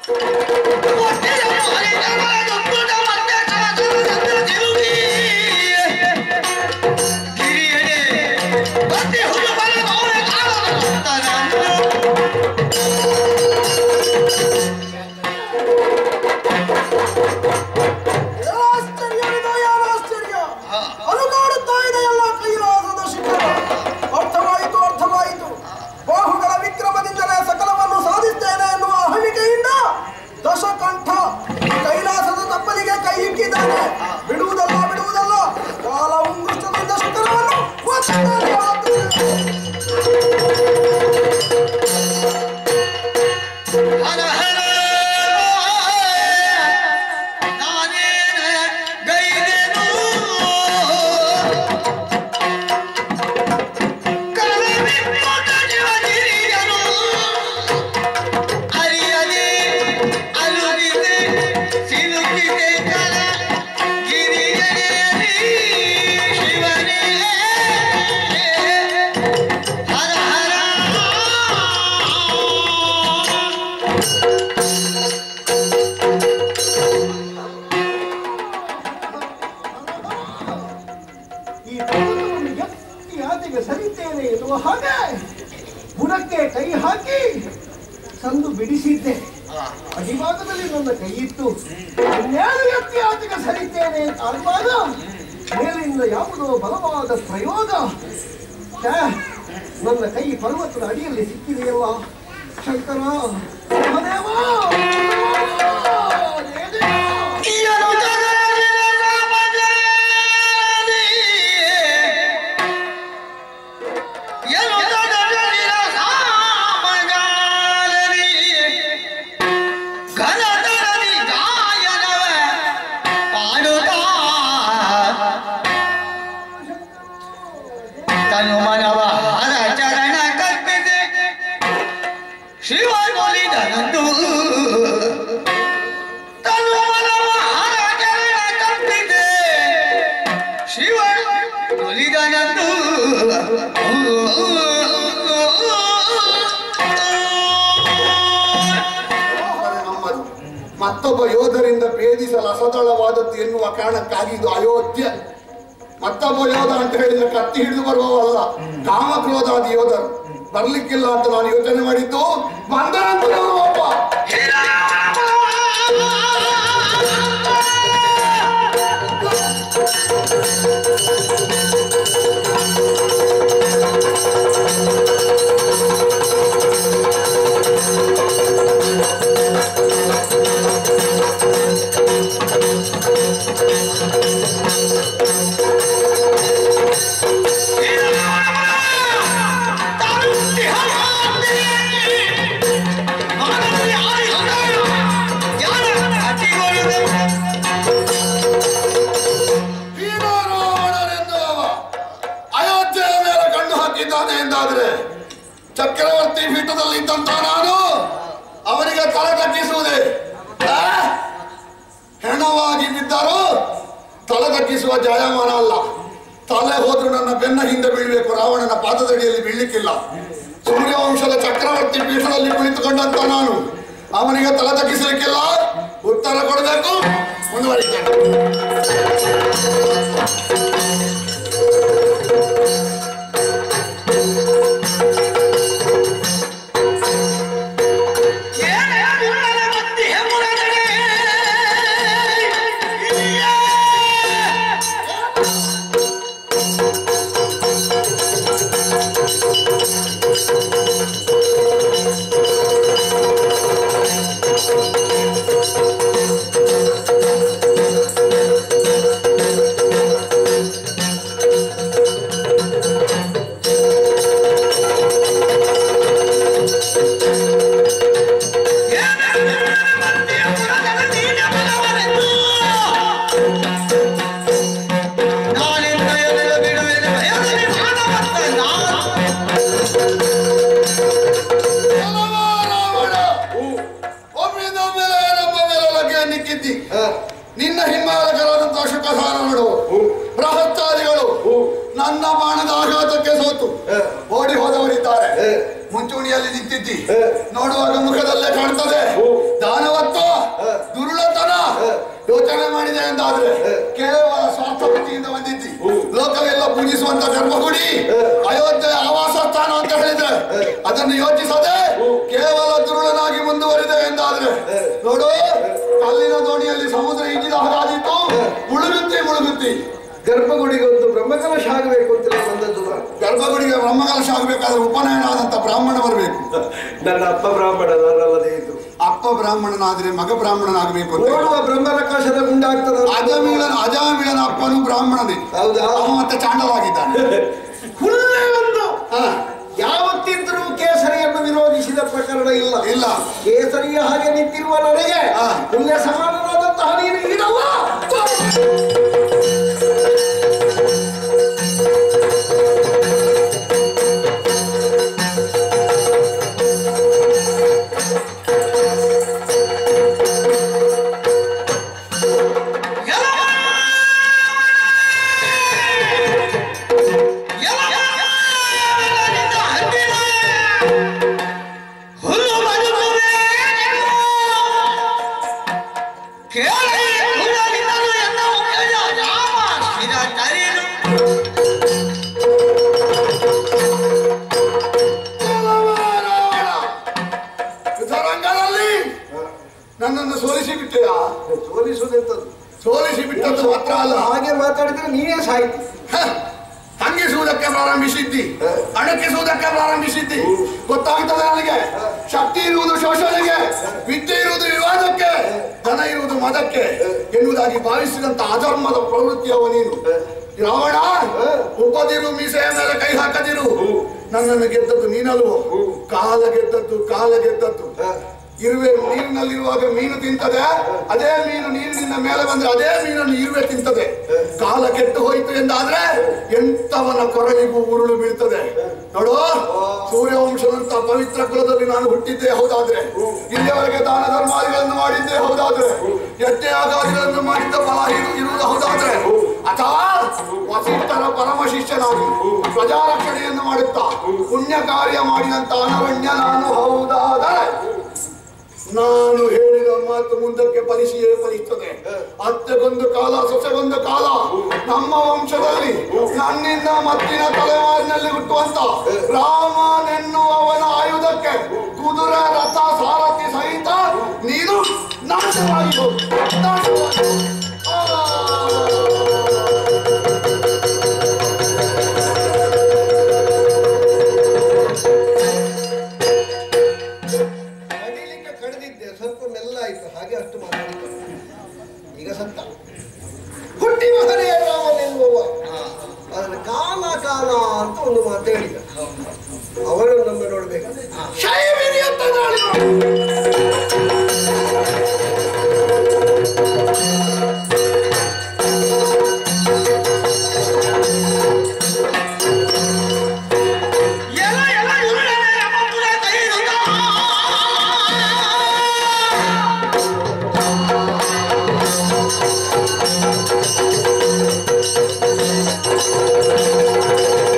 ಆಶ್ಚರ್ಯವಿದೆ, ಏನು ಆಶ್ಚರ್ಯ ಅಲುಗಾಡುತ್ತಾ ಇದೆ ಎಲ್ಲ ಕೈಲಾಸದ ಶಿಖರ ಅರ್ಥವಾಯಿತು ಅರ್ಥವಾಯಿತು ಬಾಹುಗಳ ವಿಕ್ರಮದಿಂದಲೇ ಸಕಲವನ್ನು ಸಾಧಿಸ್ತೇನೆ ಎನ್ನುವ ಅಹಮಿಕೆಯಿಂದ ದಶಕಂಠ ಕೈಲಾಸದ ತಪ್ಪಲಿಗೆ ಕೈ ಇಕ್ಕಿದ್ದಾನೆ ಬಿಡುವುದಲ್ಲ ಬಿಡುವುದಲ್ಲ ಕಾಲ ಉಂಗುಷ್ಟದಿಂದ ಶಿಖರವನ್ನು ಒತ್ತುತ್ತಾನೆ ಆತನು. ಹರ ಹರ ನಾನೇನ ಗೈದೆನು ಕರವಿಪ್ಪಟ ಶಿವಗಿರಿಯನು ಹರಿಯದೆ ಅಲುಗಿದೆ ಸಿಲುಕಿದೆ ಕರ ಗಿರಿಯನೇ ಶಿವನೇ ಹರ ಹರ ಈ ಪರ್ವತವನ್ನು ಎತ್ತಿ ಆಚೆಗೆ ಸರಿತೇನೆ ಎನ್ನುವ ಹಾಗೆ ಬುಡಕ್ಕೆ ಕೈ ಹಾಕಿ ತಂದು ಬಿಡಿಸಿದ್ದೆ ಅಡಿಭಾಗದಲ್ಲಿ ನನ್ನ ಕೈ ಇತ್ತು ಇನ್ನೇನು ಎತ್ತಿ ಆಚೆಗೆ ಸರಿತೇನೆ ಅಂತ ಆಗುವಾಗ ಮೇಲಿಂದ ಯಾವುದೋ ಬಲವಾದ ಪ್ರಯೋಗ ಛೇ, ನನ್ನ ಕೈ ಪರ್ವತದ ಅಡಿಯಲ್ಲಿ ಸಿಕ್ಕಿದೆಯಲ್ಲ ಶಂಕರ ಮಹಾದೇವ! ದೇವ! ತನು ಮನವ ಹರ ಚರಣ ಕಲ್ಪಿದೆ ಶಿವನೊಲಿದನಂದು ತನು ಮನವ ಹರ ಚರಣ ಕಲ್ಪಿದೆ ಶಿವ ಒಲಿದನಂದು ಆದರೆ ನಮ್ಮದು ಮತ್ತೊಬ್ಬ ಯೋಧರಿಂದ ಭೇದಿಸಲು ಅಸದಳವಾದದ್ದು ಎನ್ನುವ ಕಾರಣಕ್ಕಾಗಿ ಇದು ಅಯೋಧ್ಯ ಮತ್ತೊಬ್ಬ ಯೋಧ ಅಂತ ಹೇಳಿದ್ರೆ ಕತ್ತಿ ಹಿಡಿದು ಬರುವವಲ್ಲ ಕಾಮಕ್ರೋಧಾದಿ ಯೋಧರು ಬರ್ಲಿಕ್ಕಿಲ್ಲ ಅಂತ ನಾನು ಯೋಚನೆ ಮಾಡಿದ್ದು ಬಂದನಂತ ಒಬ್ಬ ವೀರರಾವಣನೆನ್ನುವವ ಅಯೋಧ್ಯೆಯ ಮೇಲೆ ಕಣ್ಣು ಹಾಕಿದ್ದಾನೆ ಎಂದಾದ್ರೆ ಚಕ್ರವರ್ತಿ ಪೀಠದಲ್ಲಿ ಇದ್ದಂತ ನಾನು ಅವನಿಗೆ ತಲೆ ತಗ್ಗಿಸುವುದೇ ಆ? ಹೆಣವಾಗಿ ಬಿದ್ದರೂ ತಲೆ ತಗ್ಗಿಸುವ ಜಾಯಮಾನ ಅಲ್ಲ ತಲೆ ಹೋದ್ರೂ ನನ್ನ ಬೆನ್ನ ಹಿಂದೆ ಬೀಳ್ಬೇಕು ರಾವಣನ ಪಾದದಡಿಯಲ್ಲಿ ಬೀಳ್ಲಿಕ್ಕಿಲ್ಲ ಸೂರ್ಯವಂಶದ ಚಕ್ರವರ್ತಿ ಪೀಠದಲ್ಲಿ ಕುಳಿತುಕೊಂಡಂತ ನಾನು ಅವನಿಗೆ ತಲೆ ತಗ್ಗಿಸಲಿಕ್ಕಿಲ್ಲ ಉತ್ತರ ಕೊಡಬೇಕು ಮುಂದುವರಿತೇನೆ ರಾವಣ ಒಮ್ಮಿಂದೊಮ್ಮೆಲೆ ನಮ್ಮ ಮೇಲೆ ಲಗ್ಗೆ ನಿಕ್ಕಿದ್ದಿ ನಿನ್ನ ಹಿಂಬಾಲಕರಾದಂತಹ ಶುಕಸಾರಗಳು ಬೃಹತ್ತಾದಿಗಳು ನನ್ನ ಬಾಣದ ಆಘಾತಕ್ಕೆ ಸೋತು ಓಡಿ ಹೋದವರಿದ್ದಾರೆ ಮುಂಚೂಣಿಯಲ್ಲಿ ನಿಂತಿದ್ದಿ ನೋಡುವಾಗ ಮುಖದಲ್ಲೇ ಕಾಣ್ತದೆ ದಾನವ ಯೋಚನೆ ಮಾಡಿದೆ ಎಂದಾದ್ರೆ ಕೇವಲ ಸ್ವಾರ್ಥ ಬುದ್ಧಿಯಿಂದ ಬಂದಿದ್ದಿ ಲೋಕವೆಲ್ಲ ಪೂಜಿಸುವಂತ ಗರ್ಭಗುಡಿ ಅಯೋಧ್ಯೆ ಆವಾಸ ಸ್ಥಾನ ಅಂತ ಹೇಳಿದ್ರೆ ಅದನ್ನು ಯೋಚಿಸದೆ ಕೇವಲ ದುರುಳನಾಗಿ ಮುಂದುವರಿದೆ ಎಂದಾದ್ರೆ ನೋಡು ಕಲ್ಲಿನ ದೋಣಿಯಲ್ಲಿ ಸಮುದ್ರ ಈಜಿದ ಹಾಗಾದಿತ್ತು ಮುಳುಗುತ್ತಿ ಮುಳುಗುತ್ತಿ ಗರ್ಭಗುಡಿಗೆ ಒಂದು ಬ್ರಹ್ಮಕಲಶ ಆಗಬೇಕು ಅಂತಲೇ ಬಂದದ್ದು ನಾನು. ಗರ್ಭಗುಡಿಗೆ ಬ್ರಹ್ಮಕಲಶ ಆಗಬೇಕಾದ್ರೆ ಉಪನಯನ ಆದಂತ ಬ್ರಾಹ್ಮಣ ಬರಬೇಕು ನನ್ನ ಅಪ್ಪ ಬ್ರಾಹ್ಮಣ ನಾನಲ್ಲದೆ ಇದ್ದು ಅಪ್ಪ ಬ್ರಾಹ್ಮಣನಾದ್ರೆ ಮಗ ಬ್ರಾಹ್ಮಣನಾಗಬೇಕು ಅಂತ ನೋಡುವ ಬ್ರಹ್ಮರಕಾಶದ ಗುಂಡಾಗ್ತದ ಅಜಮಿಳನ ಅಜಾಮಿಳನ ಅಪ್ಪನು ಬ್ರಾಹ್ಮಣನೇ ಹೌದಾ ಅವ ಮತ್ತೆ ಚಾಂಡಲಾಗಿದ್ದಾನೆ ಹುಲ್ಲೇ ಒಂದು ಹಾ, ಯಾವತ್ತಿದ್ರೂ ಕೇಸರಿಯನ್ನು ವಿರೋಧಿಸಿದ ಪ್ರಕರಣ ಇಲ್ಲ ಇಲ್ಲ ಕೇಸರಿಯ ಹಾಗೆ ನಿಂತಿರುವ ನನಗೆ ಹಾ. ಪುಣ್ಯ ಸಮಾನವಾದಂತಹ ನೀನು ಇರಲ್ಲ ಹುಲ್ಲು ಬದುಕುವೆ ಕೇಳಿ ಹುಲ್ಲಲಿದ್ದನು ಎನ್ನ ಮುಖ್ಯಜ ರಾಮ ಸ್ಥಿರ ತರಿದು ಯುದ್ಧರಂಗದಲ್ಲಿ ನನ್ನನ್ನು ಸೋಲಿಸಿ ಬಿಟ್ಟೆಯ ಸೋಲಿಸುವುದೆಂತದ್ದು ಸೋಲಿಸಿ ಬಿಟ್ಟದ್ದು ಮಾತ್ರ ಅಲ್ಲ ಹಾಗೆ ಮಾತಾಡಿದ್ರೆ ನೀನೇ ಸಾಯ್ತಿ ಹ, ಹಂಗಿಸುವುದಕ್ಕೆ ಪ್ರಾರಂಭಿಸಿದ್ದಿ ಅಣಕಿಸುವುದಕ್ಕೆ ಪ್ರಾರಂಭಿಸಿದ್ದಿ ಗೊತ್ತಾಗ್ತದೆ ನನಗೆ ಶಕ್ತಿ ಇರುವುದು ಶೋಷಣೆಗೆ ವಿದ್ಯೆ ಇರುವುದು ವಿವಾದಕ್ಕೆ ಧನ ಇರುವುದು ಮದಕ್ಕೆ ಎನ್ನುವುದಾಗಿ ಭಾವಿಸಿದಂತ ಅಧರ್ಮದ ಪ್ರವೃತ್ತಿಯವ ನೀನು ರಾವಣ ಉಪದಿರು ಮೀಸೆಯ ಮೇಲೆ ಕೈ ಹಾಕದಿರು ನನ್ನನ್ನು ಗೆದ್ದದ್ದು ನೀನಲ್ವೋ ಕಾಲ ಗೆದ್ದದ್ದು ಕಾಲ ಗೆದ್ದದ್ದು ಇರುವೆ ನೀರಿನಲ್ಲಿರುವಾಗ ಮೀನು ತಿಂತದೆ ಅದೇ ಮೀನು ನೀರಿನಿಂದ ಮೇಲೆ ಬಂದ್ರೆ ಅದೇ ಮೀನನ್ನು ಇರುವೆ ತಿಂತದೆ ಕಾಲ ಕೆಟ್ಟು ಹೋಯಿತು ಎಂದಾದ್ರೆ ಎಂತವನ ಕೊರಳಿಗೂ ಉರುಳು ಬೀಳ್ತದೆ ನೋಡು ಸೂರ್ಯವಂಶದಂತ ಪವಿತ್ರ ಕುಲದಲ್ಲಿ ನಾನು ಹುಟ್ಟಿದ್ದೆ ಹೌದಾದ್ರೆ ಇಲ್ಲಿಯವರೆಗೆ ದಾನ ಧರ್ಮಾದಿಗಳನ್ನು ಮಾಡಿದ್ದೆ ಹೌದಾದ್ರೆ ಯಜ್ಞ ಯಾಗಾದಿಗಳನ್ನು ಮಾಡಿದ್ದ ಫಲ ಇರು- ಇರುವುದು ಹೌದಾದ್ರೆ ಅಥವಾ ವಸಿಷ್ಠರ ಪರಮ ಶಿಷ್ಯನಾಗಿ ಪ್ರಜಾರಕ್ಷಣೆಯನ್ನು ಮಾಡುತ್ತಾ ಪುಣ್ಯ ಕಾರ್ಯ ಮಾಡಿದಂತ ಅನರಣ್ಯ ನಾನು ಹೌದಾದರೆ ನಾನು ಹೇಳಿದ ಮಾತು ಮುಂದಕ್ಕೆ ಫಲಿಸಿಯೇ ಫಲಿಸ್ತದೆ ಅತ್ತೆಗೊಂದು ಕಾಲ ಸೊಸೆಗೊಂದು ಕಾಲ ನಮ್ಮ ವಂಶದಲ್ಲಿ ನನ್ನಿಂದ ಮತ್ತಿನ ತಲೆಮಾರಿನಲ್ಲಿ ಹುಟ್ಟುವಂತ ರಾಮನೆನ್ನುವವನ ಆಯುಧಕ್ಕೆ ಕುದುರೆ ರಥ ಸಾರಥಿ ಸಹಿತ ನೀನು ನಾಶವಾಗಿ ಹೋಗು ನಾಶವಾಗಿ ಹೋಗು. ಆ. ಕಡಿಲಿಕ್ಕೆ ಕಡಿದಿದ್ದೆ ಸ್ವಲ್ಪ ಮೆಲ್ಲ ಆಯ್ತು ಹಾಗೆ ಅಷ್ಟು ಮಾತಾಡಿದ್ದು ಈಗ ಸತ್ತ ಹುಟ್ಟಿ ಮಗನೇ ರಾಮನೆನ್ನುವ ಅದನ್ನ ಕಾಲ ಕಾಲ ಅಂತ ಒಂದು ಮಾತು ಹೇಳಿದ ಅವನನ್ನೊಮ್ಮೆ ನೋಡ್ಬೇಕು ಶೈವಿನಿ ಅಂತ ನಾಳೆ ನೋಡು. ಎಲ ಎಲ ಉರುಳನೆ ಯಮಪುರ ಕೈದುತ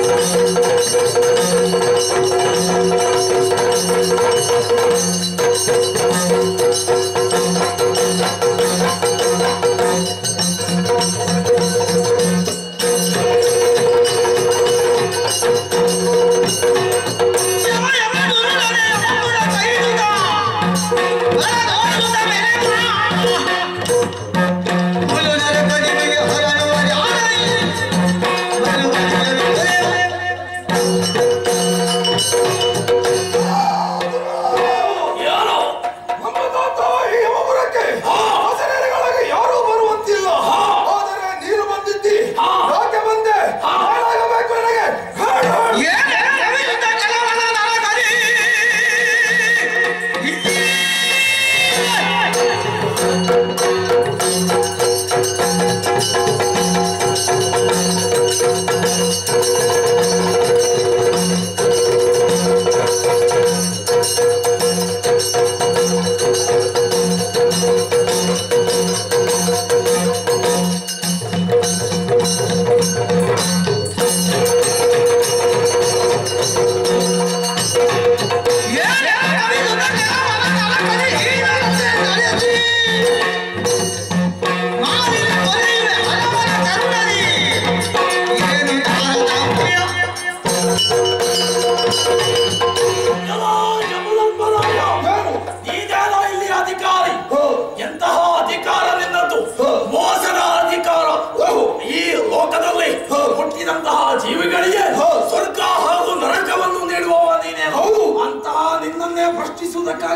ಆ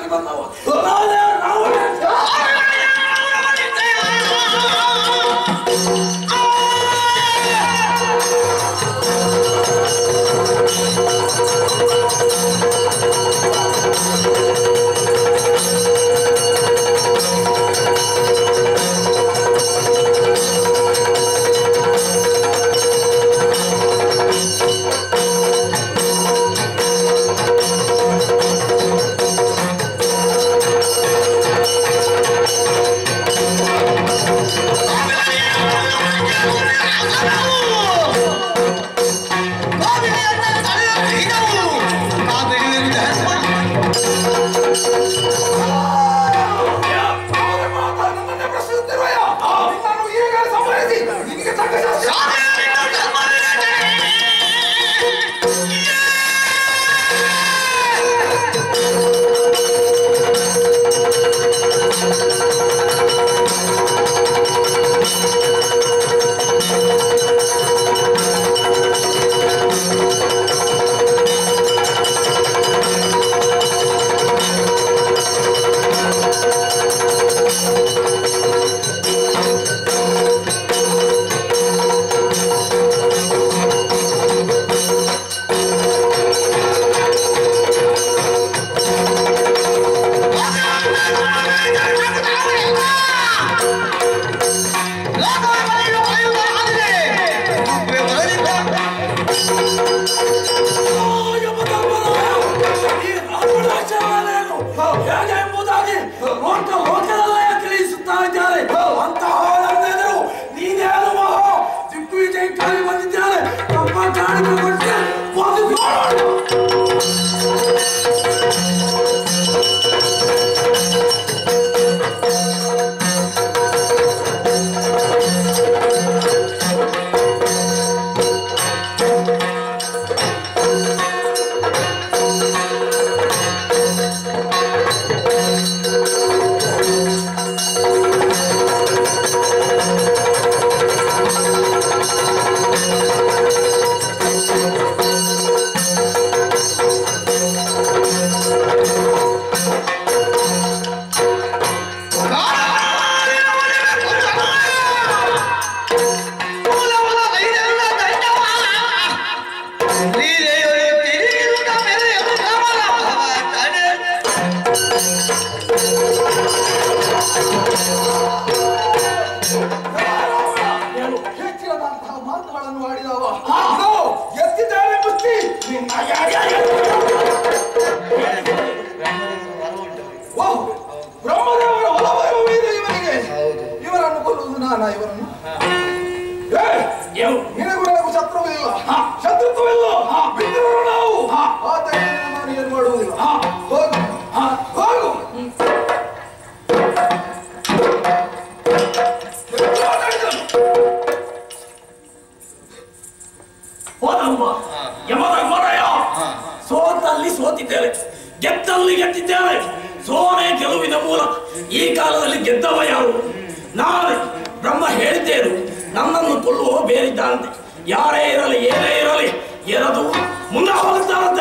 ಬಂದವ ನಾನೇ ರಾವಣ ಅವರ ಮಾತ ನನ್ನನ್ನೇ ಪ್ರಶ್ನಿಸುತ್ತಿರುವೆಯ ನಿನ್ನನ್ನು ಈಗಲೇ ಸಂಹರಿಸಿ ನಿನಗೆ ತಕ್ಕ ಶಾಸ್ತ್ರ ಈ ರಾವಣಾಚಾರ್ಯರೇನು ಹೇಗೆ ಎಂಬುದಾಗಿ ಲೋಕ ಲೋಕದಲ್ಲೇ ತಿಳಿಸುತ್ತಾ ಇದ್ದಾರೆ ಅಂತಹ ನನ್ನೆದುರು ನೀನೇನು ಮಹಾ ದಿಗ್ವಿಜಯಕ್ಕಾಗಿ ಬಂದಿದ್ದಾರೆ ತಮ್ಮ ಕಾಣಿಕೆ ಕೊಟ್ಟೆ ಒಂದು ನೋಡೋಣ ಏನು ಹೆಚ್ಚಿನದಂತಹ ಮಾತುಗಳನ್ನು ಆಡಿದವ ಇದು ಎತ್ತಿದ್ದಾನೆ ಮುಷ್ಟಿ ನಿನ್ನ ಯಾಯ ಓಹ್, ಬ್ರಹ್ಮದೇವರ ಒಲವೈಭವವಿದೆ ಇವನಿಗೆ ಇವರನ್ನು ಕೊಲ್ಲುವುದು ನಾನ ಇವರನ್ನು ಏ, ನಿನಗೂ ನನಗೂ ಶತ್ರುವಿಲ್ಲ ಶತ್ರುತ್ವವಿಲ್ಲ ಮಿತ್ರರು ನಾವು ಆದ್ದರಿಂದ ನಾನು ಏನು ಮಾಡುವುದಿಲ್ಲ ಹೋಗು ಹೋಗು ಹೋದಮ್ಮ ಯಮದ ಮರಯ ಸೋತಲ್ಲಿ ಸೋತಿದ್ದೇವೆ ಗೆದ್ದಲ್ಲಿ ಗೆದ್ದಿದ್ದೇವೆ ಸೋನೆ ಗೆಲುವಿನ ಮೂಲಕ ಈ ಕಾಲದಲ್ಲಿ ಗೆದ್ದವ ಯಾರು ನಾಳೆ ಬ್ರಹ್ಮ ಹೇಳಿದ್ದೇನು ನನ್ನನ್ನು ಕೊಲ್ಲುವ ಬೇರಿದ್ದಾನಂತೆ ಯಾರೇ ಇರಲಿ ಏನೇ ಇರಲಿ ಎರದು ಮುಂದೆ ಹೋಗುತ್ತಾನಂತೆ